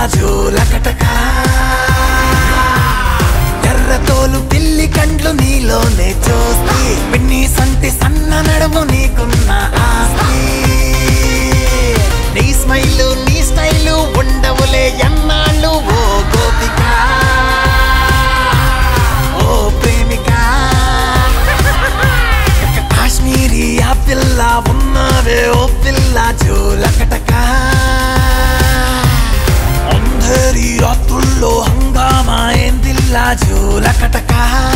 జోలకటక ఎర్రతోలు పిల్లి కండ్లు నీలోనే చూస్తే పిన్ని సంటి సన్న నడుము నీకున్న ఆస్తి నీ స్మైలు నీ స్టైలు ఉండవులే ఎన్నాళ్ళు ఓ గోపిక ఓ ప్రేమిక కాశ్మీరీ ఆ పిల్ల ఉన్నవే ఓ పిల్ల జోలకటక అందరి రాత్రుల్లో హంగామా ఏందిల్ల జోలకటక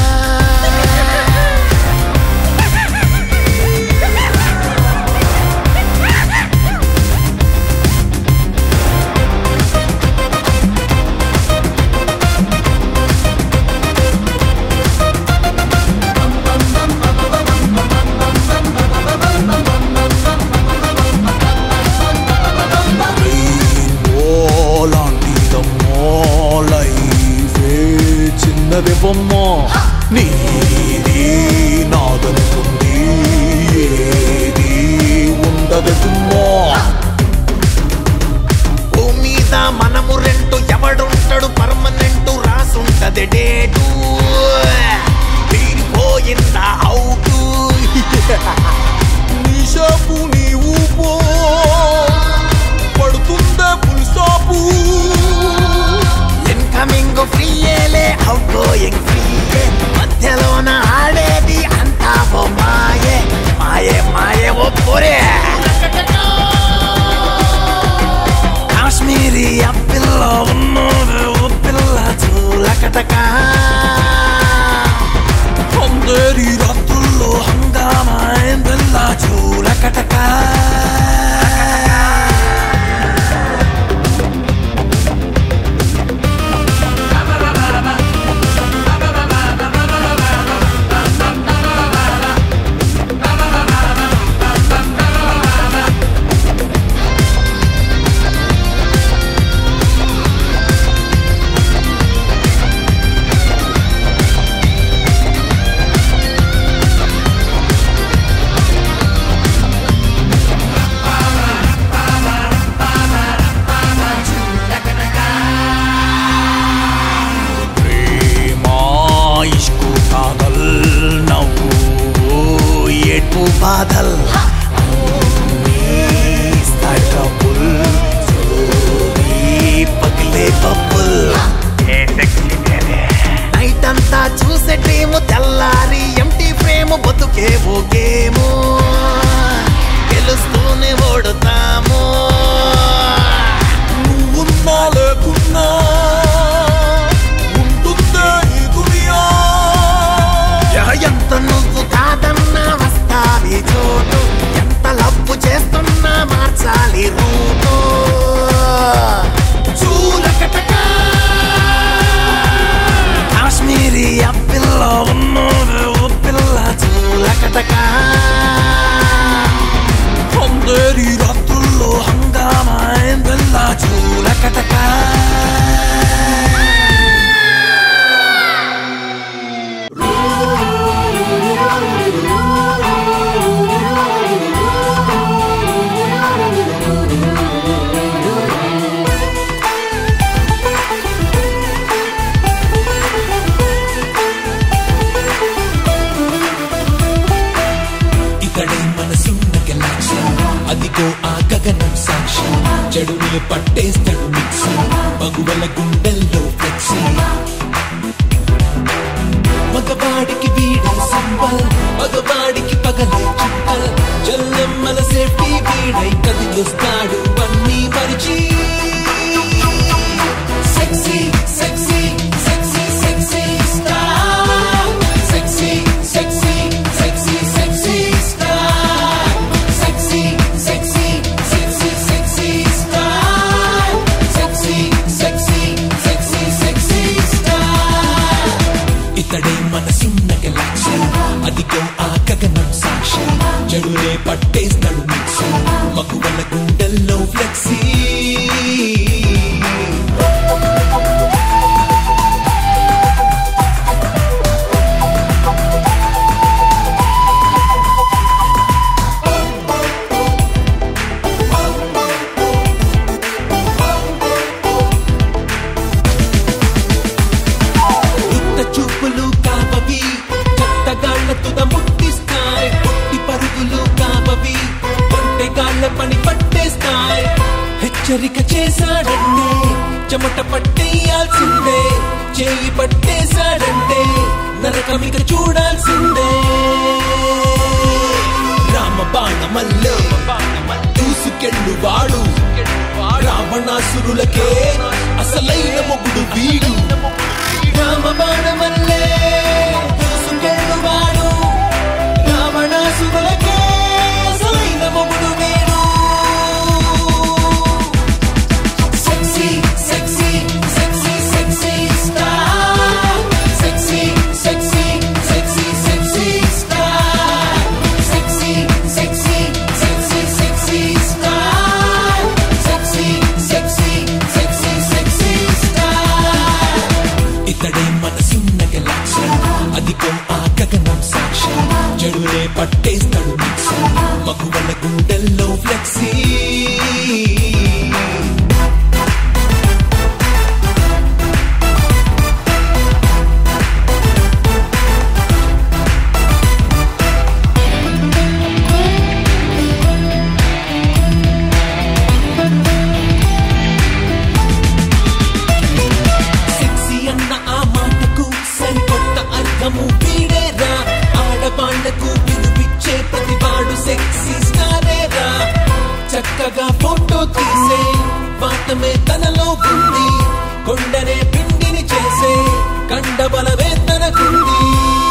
చిన్నది బొమ్మ నీది నాదనుకుంది ఏది ఉండదు తుమ్మో భూమి మీద మనము రెంటు ఎవడుంటాడు పర్మనెంట్ రాసుంటది డేటు తీరిపోయిందా అవుటు నీ షాపు నీ ఊపో పడుతుందే పుల్ స్టాపు ఇన్కమింగ్ ఫ్రీయేలే అవుట్ గోయింగ్ ఫ్రీయే మధ్యలోన ఆడేది అంతా ఓ మాయే మాయే మాయే ఓ పొరే కాశ్మీరీ ఆ పిల్ల ఉన్నది ఓ పిల్ల చూలకటక అందరి రాత్రుల్లో హంగామా పిల్ల చూలకటక ప్రేమ ఇష్కు కాదల్ నవ్వు ఏడ్పు బాధల్ ట్రబుల్ పగిలే బబ్బుల్ నైట్ అంతా చూసే డ్రీము తెల్లారి ఎంటీ ఫ్రేమ్ బతుకే ఓ గేము గెలుస్తూనే ఓడుతాము నువ్వున్నా లేకున్నా ఉంటుందే ఈ దునియా ఎంత నువ్వు కాదన్నా వస్తావి చోటు ఎంత లవ్వు చేస్తున్నా మార్చాలి రూటు చూలకటక కాశ్మీరీ ఆ పిల్ల ఉన్నది ఓ పిల్ల చూలకటక అందరి రాత్రుల్లో హంగామా పిల్ల చూలకటక ఇతడే మనసున్న గెలాక్సీ అదిగో ఆ గగనం సాక్షి చెడుని పట్టేస్తాడు మిక్సీ మగువల గుండెల్లో ఫ్లెక్సీ మగవాడికి వీడే సింబల్ మగవాడికి పగలే చుక్కల్ జల్లెమ్మల సేఫ్టీ వీడై కదిలొస్తాడు అన్నీ మరిచి sexy sexy sexy sexy star sexy sexy sexy sexy star sexy sexy sexy sexy star sexy sexy sexy sexy star ఇతడే మనసున్న గెలాక్సీ అదిగో ఆ గగనం సాక్షి చెడునే పట్టేస్తాడు మిక్సీ మగువల గుండెల్లో ఫ్లెక్సీ చెమట పట్టేయాల్సిందే చేయి పట్టేశాడంటే నరకమిక చూడాల్సిందే రామ బాణమల్లే దూసుకెళ్ళు వాడు రావణాసురులకే అసలైన మొగుడు వీడు రామ బాణమల్లే దూసుకెళ్ళు వాడు రావణాసురులకే అసలైన మొగుడు వీడు Sexy, sexy, sexy, sexy star. Sexy, sexy, sexy, sexy star. Sexy, sexy, sexy, sexy star. Sexy, sexy, sexy, sexy star. ఇతడే మనసున్న గెలాక్సీ అధికం ఆ గగనం సాక్షి చెడులే పట్టేస్తాడు మిక్సీ మగువల గుండెల్లో ఫ్లెక్సీ సెక్సీ అన్న ఆ మాటకు సరికొత్త అర్థము వీడేరా ఆడవాళ్లకు వినిపించే ప్రతివాడు సెక్సీ స్టారేరా చక్కగా ఫోటో తీసే వాతమే తనలో ఉంది కొండనే పిండిని చేసే కండబలమే తనకుంది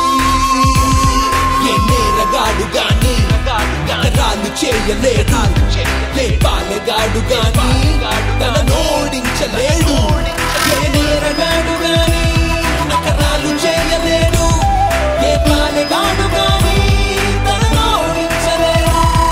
ఏ నేరగాడు గాని నగరాలు చేయలేడు లేపాలగాడు గాని తన నోడించలేడు ఏ నేరగాడు గాని నగరాలు చేయలేడు ఏ పాలెగాడు గాని తన నోడించలేడు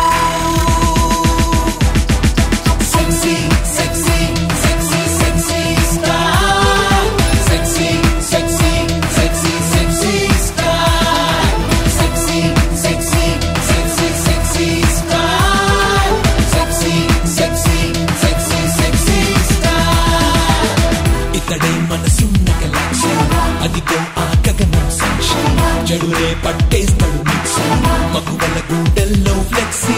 Sexy, sexy, sexy, sexy star. Sexy, sexy, sexy, sexy star. Sexy, sexy, sexy, sexy star. Sexy, sexy, sexy, sexy star. ఇతడే మనసున్న గెలాక్సీ అదిగో ఆ గగనం సాక్షి చెడులే పట్టేస్తాడు మిక్సీ మగువల గుండెల్లో ఫ్లెక్సీ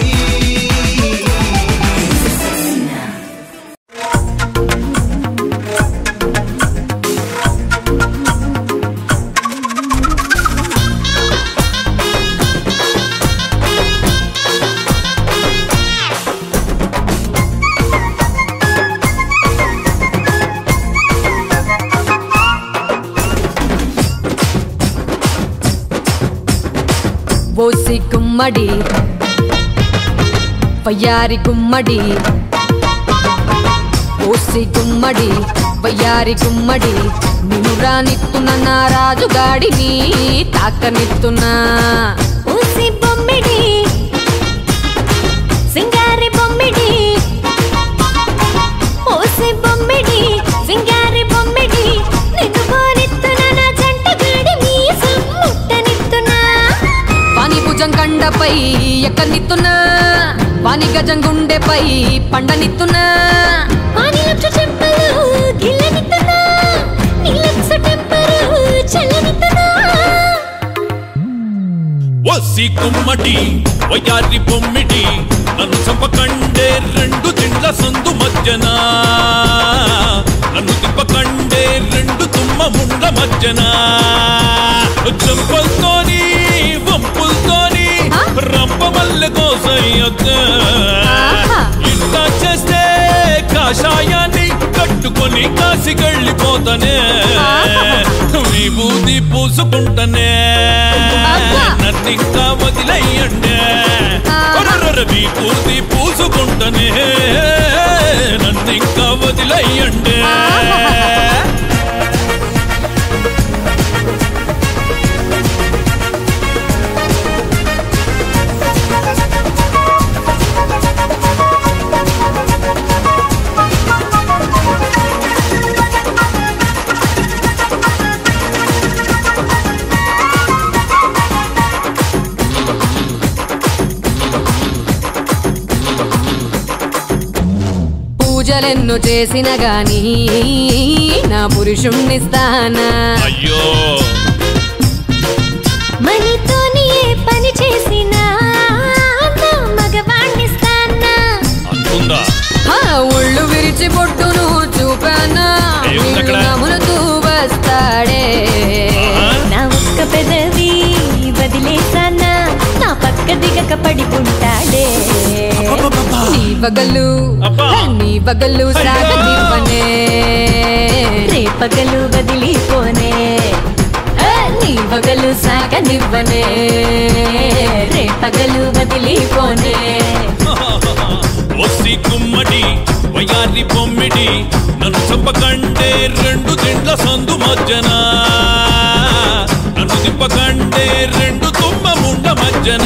ఓసి గుమ్మడి వయ్యారి గుమ్మడి ఓసి గుమ్మడి వయ్యారి గుమ్మడి నిన్ను రానిత్తున్న నా రాజుగాడిని తాకనిత్తున్నా ఊసి బొమ్మిడి సింగారి బొమ్మిడి ఊసి బొమ్మిడి సింగారి బొమ్మిడి నిన్ను కోరిత్తున నా జంట గాడి మీసం ముట్టనిత్తునా వాని భుజం కండపై ఎక్కనిత్తున్నా వాని గజం గుండెపై పండనిత్తున్నా వాని లక్ష చెంపలు గిల్లనిత్తునా నీ లక్ష టెంపరు చల్లనిత్తునా వసి కుమ్మటి వయ్యారి బొమ్మిడి నన్ను చంపకండే రెండు దిండ్ల సందు మధ్యన నన్ను తిప్పకండే రెండు తుమ్మ ముండ మధ్యన చెంపలతోని వంపులతోని ఆ? రంప మల్లె కోసయ్యొద్ద ఆహా. ఇంత చేస్తే కాషాయాన్ని కట్టుకొని కాసికెళ్ళిపోతానే ఆహా. విభూది పూసుకుంటానే అబ్బా. నన్నింకా వదిలేయండి ఆహా. విభూది పూసుకుంటానే నన్నింకా వదిలేయండి పూజలెన్నో చేసిన గాని నా పురుషుణ్ణిస్తానా అయ్యో మనతోని ఏ పని చేసినా నా మగవాణ్ణిస్తానా అంటుందా ఆ ఒళ్ళు విరిచి బొట్టును చూపానా పగలు అబ్బా. నీ పగలు అయ్యో. సాగనివ్వనే రేపగలు వదిలిపోనే ఏ, నీ పగలు సాగనివ్వనే రేపగలు వదిలిపోనే ఒసి గుమ్మడి వయారి బొమ్మిడి నన్ను చంపకంటే రెండు దిండ్ల సందు మధ్యన నన్ను దింపకంటే రెండు తుమ్మ ముండ మధ్యన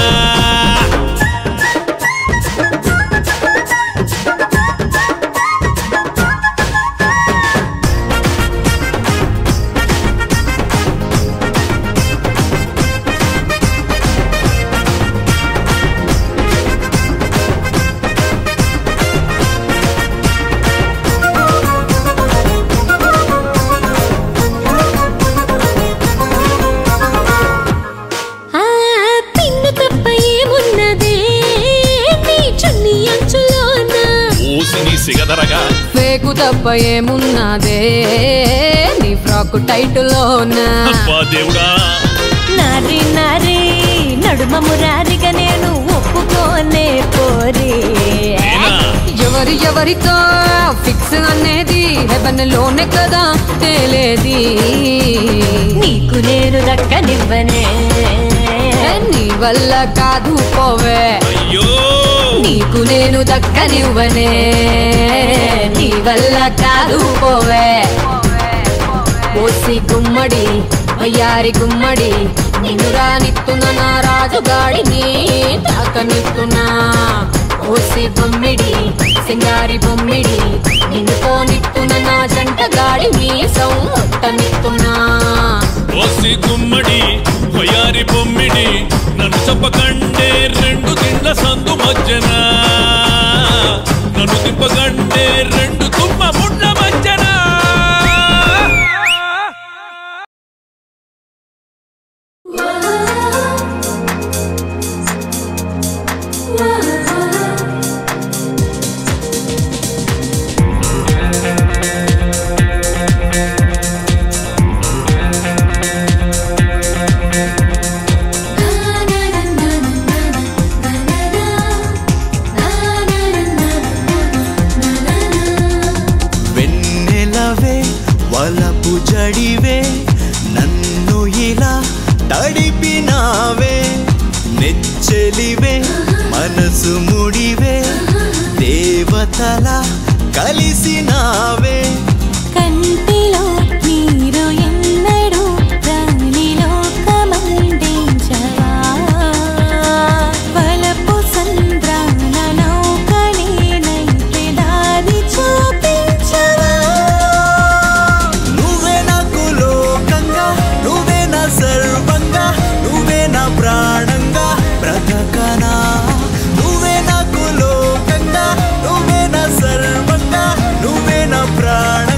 ఆ పిన్ను తప్ప ఏమున్నదే నీ చున్ని అంచులోన ఊసిని సిగదరగా ఫేకు తప్ప ఏమున్నదే నీ ఫ్రాక్ టైటులోన అబ్బా దేవుడా నారి నారి నడుమ మురారిగా నేను ఒప్పుకోనే పోరే నేనా ఎవరి ఎవరితో ఫిక్స్ అనేది హెవెన్ లోనే కదా తేలేది నీకు నేను దక్కనివ్వనే ఏ, నీ వల్ల కాదు పోవే అయ్యో నీకు నేను దక్కనివ్వనే నీ వల్ల కాదు పోవే ఓసి గుమ్మడి అయ్యారి గుమ్మడి నిన్ను రానిత్తున్న నా రాజుగాడిని తాకనిత్తున్నా ఓసి బొమ్మిడి సింగారి బొమ్మిడి నిన్ను పోనిత్తున్న నా జంట గాడిని సౌట్టనిత్తున్నా ఓసి గుమ్మడి వయారి బొమ్మిడి నన్ను చంపకంటే రెండు దిండ్ల సందు మధ్యన నన్ను దింపకంటే రెండు తుమ్మ ముండ మధ్యన వెన్నెలవే వలపు జడివే నన్ను ఇలా తడిపినావే నెచ్చెలివే మనసు ముడివే దేవతల కలిసినావే కంటిలో నీరు ఎన్నడూ రాణిలో కమండించవా వలపు సంద్రాన నౌకనే నైతే దారి చూపించవా నువ్వే నాకు లోకంగా నువ్వే నా సర్వంగా నువ్వే నా ప్రాణంగా బ్రతకనా నువ్వే నాకు లోకంగా నువ్వే నా సర్వంగా నువ్వే నా ప్రాణ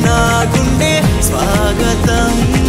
నా గుండె స్వాగతం